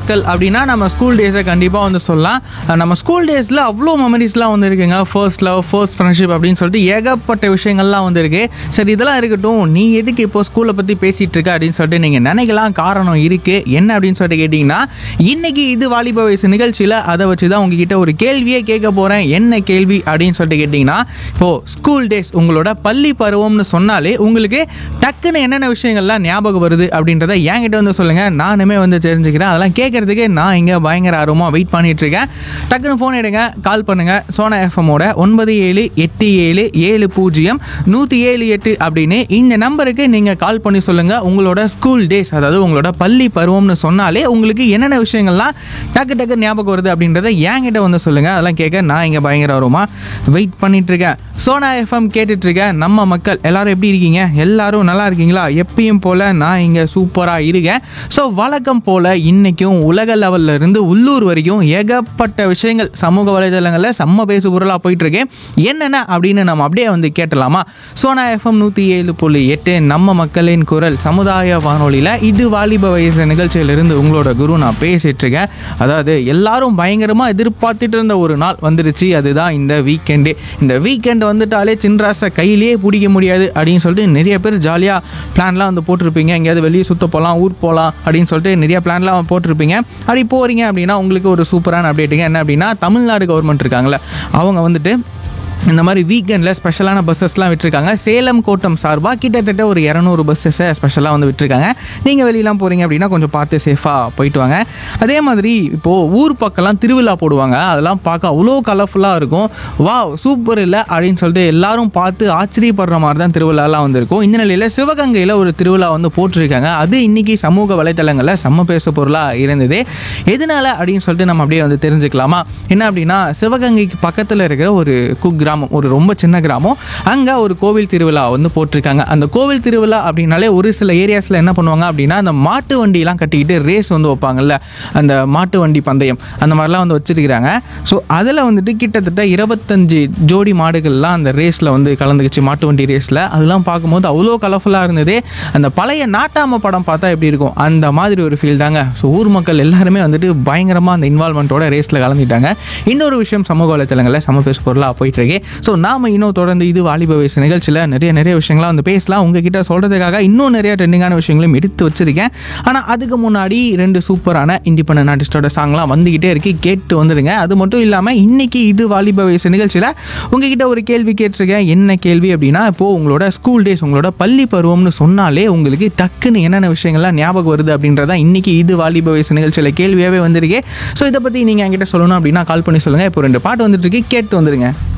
நாட்கள் அப்படின்னா நம்ம ஸ்கூல் டேஸை கண்டிப்பாக வந்து சொல்லலாம் அஹ் நம்ம ஸ்கூல் டேஸில் அவ்வளோ மெமரிஸ்லாம் வந்து இருக்குங்க ஃபர்ஸ்ட் லவ் ஃபர்ஸ்ட் ஃப்ரெண்ட்ஷிப் அப்படின்னு சொல்லிட்டு ஏகப்பட்ட விஷயங்கள்லாம் வந்து இருக்கு சரி இதெல்லாம் இருக்கட்டும் நீ எதுக்கு இப்போ ஸ்கூலை பற்றி பேசிகிட்டு இருக்க அப்படின்னு சொல்லிட்டு நீங்கள் நினைக்கலாம் காரணம் இருக்குது என்ன அப்படின்னு சொல்லிட்டு கேட்டிங்கன்னா இன்னைக்கு இது வாலிப வயசு நிகழ்ச்சியில் அதை வச்சு தான் உங்ககிட்ட ஒரு கேள்வியே கேட்க போகிறேன் என்ன கேள்வி அப்படின்னு சொல்லிட்டு கேட்டிங்கன்னா இப்போது ஸ்கூல் டேஸ் உங்களோட பள்ளி பருவம்னு சொன்னாலே உங்களுக்கு டக்குன்னு என்னென்ன விஷயங்கள்லாம் ஞாபகம் வருது அப்படின்றத என்கிட்ட வந்து சொல்லுங்கள் நானுமே வந்து தெரிஞ்சுக்கிறேன் அதெல்லாம் கேட்கறதுக்கு நான் இங்கே பயங்கர ஆர்வமாக வெயிட் பண்ணிட்டு இருக்கேன் டக்குன்னு ஃபோன் எடுங்க கால் பண்ணுங்க சோனா எஃப்எம்மோட ஒன்பது ஏழு எட்டு ஏழு ஏழு பூஜ்ஜியம் நூற்றி ஏழு எட்டு அப்படின்னு இந்த நம்பருக்கு நீங்கள் கால் பண்ணி சொல்லுங்கள் உங்களோட ஸ்கூல் டேஸ் அதாவது உங்களோட பள்ளி பருவம்னு சொன்னாலே உங்களுக்கு என்னென்ன விஷயங்கள்லாம் டக்கு டக்கு ஞாபகம் வருது அப்படின்றத என்கிட்ட வந்து சொல்லுங்கள் அதெல்லாம் கேட்க நான் இங்கே பயங்கர ஆர்வமாக வெயிட் பண்ணிட்டு இருக்கேன் சோனா எஃப்எம் கேட்டுட்டு இருக்கேன் நம்ம மக்கள் எல்லாரும் எப்படி இருக்கீங்க எல்லாரும் நல்லா இருக்கீங்களா எப்பயும் போல் நான் இங்கே சூப்பராக இருக்கேன் ஸோ வழக்கம் போல் இன்றைக்கும் உலக லெவல்ல இருந்து உள்ளூர் வரைக்கும் ஏகப்பட்ட விஷயங்கள் சமூக வலைதளங்களில் செம்ம பேசு பொருளாக போயிட்டு இருக்கு என்னென்ன அப்படின்னு நம்ம அப்படியே வந்து கேட்டலாமா சோனா எஃப்எம் நூற்றி ஏழு புள்ளி எட்டு நம்ம மக்களின் குரல் சமுதாய வானொலியில் இது வாலிப வயசு நிகழ்ச்சியிலிருந்து உங்களோட குரு நான் பேசிட்டு இருக்கேன் அதாவது எல்லாரும் பயங்கரமாக எதிர்பார்த்துட்டு இருந்த ஒரு நாள் வந்துருச்சு அதுதான் இந்த வீக்கெண்டு இந்த வீக்கெண்ட் வந்துட்டாலே சின்ராசை கையிலேயே பிடிக்க முடியாது அப்படின்னு சொல்லிட்டு நிறைய பேர் ஜாலியாக பிளான்லாம் வந்து போட்டிருப்பீங்க எங்கேயாவது வெளியே சுத்த போகலாம் ஊர் போகலாம் அப்படின்னு சொல்லிட்டு நிறைய பிளான்லாம் போட்டிருப்பீங்க அப்படி போகிறீங்க அப்படின்னா உங்களுக்கு ஒரு சூப்பரான அப்டேட்டுங்க என்ன அப்படின்னா தமிழ்நாடு கவர்மெண்ட் இருக்காங்களே அவங்க வந்துட்டு இந்த மாதிரி வீக்கெண்டில் ஸ்பெஷலான பஸ்ஸஸ்லாம் விட்டுருக்காங்க சேலம் கோட்டம் சார்பாக கிட்டத்தட்ட ஒரு இரநூறு பஸ்ஸஸை ஸ்பெஷலாக வந்து விட்டுருக்காங்க நீங்கள் வெளியெலாம் போகிறீங்க அப்படின்னா கொஞ்சம் பார்த்து சேஃபாக போயிட்டு வாங்க அதே மாதிரி இப்போது ஊர் பக்கம்லாம் திருவிழா போடுவாங்க அதெல்லாம் பார்க்க அவ்வளோ கலர்ஃபுல்லாக இருக்கும் வா சூப்பர் இல்லை அப்படின்னு சொல்லிட்டு எல்லாரும் பார்த்து ஆச்சரியப்படுற மாதிரி தான் திருவிழாலாம் வந்திருக்கும் இந்த நிலையில் சிவகங்கையில் ஒரு திருவிழா வந்து போட்டிருக்காங்க அது இன்னைக்கு சமூக வலைத்தளங்களில் செம்ம பேசு பொருளாக இருந்தது எதனால அப்படின்னு சொல்லிட்டு நம்ம அப்படியே வந்து தெரிஞ்சுக்கலாமா என்ன அப்படின்னா சிவகங்கைக்கு பக்கத்தில் இருக்கிற ஒரு குக்கிராமம் ஒரு ரொம்ப சின்ன கிராமம் அங்கே ஒரு கோவில் திருவிழா வந்து போட்டிருக்காங்க அந்த கோவில் திருவிழா அப்படின்னாலே ஒரு சில ஏரியாஸில் என்ன பண்ணுவாங்க அப்படின்னா அந்த மாட்டு வண்டியெலாம் கட்டிக்கிட்டு ரேஸ் வந்து வைப்பாங்கல்ல அந்த மாட்டு வண்டி பந்தயம் அந்த மாதிரிலாம் வந்து வச்சிருக்கிறாங்க ஸோ அதில் வந்துட்டு கிட்டத்தட்ட இருபத்தஞ்சு ஜோடி மாடுகள்லாம் அந்த ரேஸில் வந்து கலந்துக்குச்சு மாட்டு வண்டி ரேஸில் அதெல்லாம் பார்க்கும்போது அவ்வளோ கலர்ஃபுல்லாக இருந்தது அந்த பழைய நாட்டாம படம் பார்த்தா எப்படி இருக்கும் அந்த மாதிரி ஒரு ஃபீல் தாங்க ஸோ ஊர் மக்கள் எல்லாருமே வந்துட்டு பயங்கரமாக அந்த இன்வால்மெண்ட்டோட ரேஸில் கலந்துட்டாங்க இந்த ஒரு விஷயம் சமூக வலைத்தளங்களில் சம பேசு பொருளாக போயிட்டு இருக்கு ஸோ நாம இன்னும் தொடர்ந்து இது வாலிப வயசு நிகழ்ச்சியில் நிறைய நிறைய விஷயங்கள்லாம் வந்து பேசலாம் உங்ககிட்ட சொல்கிறதுக்காக இன்னும் நிறைய ட்ரெண்டிங்கான விஷயங்களும் எடுத்து வச்சிருக்கேன் ஆனால் அதுக்கு முன்னாடி ரெண்டு சூப்பரான இண்டிபெண்டன்ட் ஆர்டிஸ்டோட சாங்லாம் வந்துக்கிட்டே இருக்கு கேட்டு வந்துடுங்க அது மட்டும் இல்லாமல் இன்னைக்கு இது வாலிப வயசு நிகழ்ச்சியில் உங்ககிட்ட ஒரு கேள்வி கேட்டிருக்கேன் என்ன கேள்வி அப்படின்னா இப்போது உங்களோட ஸ்கூல் டேஸ் உங்களோட பள்ளி பருவம்னு சொன்னாலே உங்களுக்கு டக்குன்னு என்னென்ன விஷயங்கள்லாம் ஞாபகம் வருது அப்படின்றத இன்னைக்கு இது வாலிப வயசு நிகழ்ச்சியில் கேள்வியாகவே வந்திருக்கு ஸோ இதை பற்றி நீங்கள் என்கிட்ட சொல்லணும் அப்படின்னா கால் பண்ணி சொல்லுங்கள் இப்போ ரெண்டு பாட்டு வந்துட்டு இருக்கு கேட்டு வந்துருங்க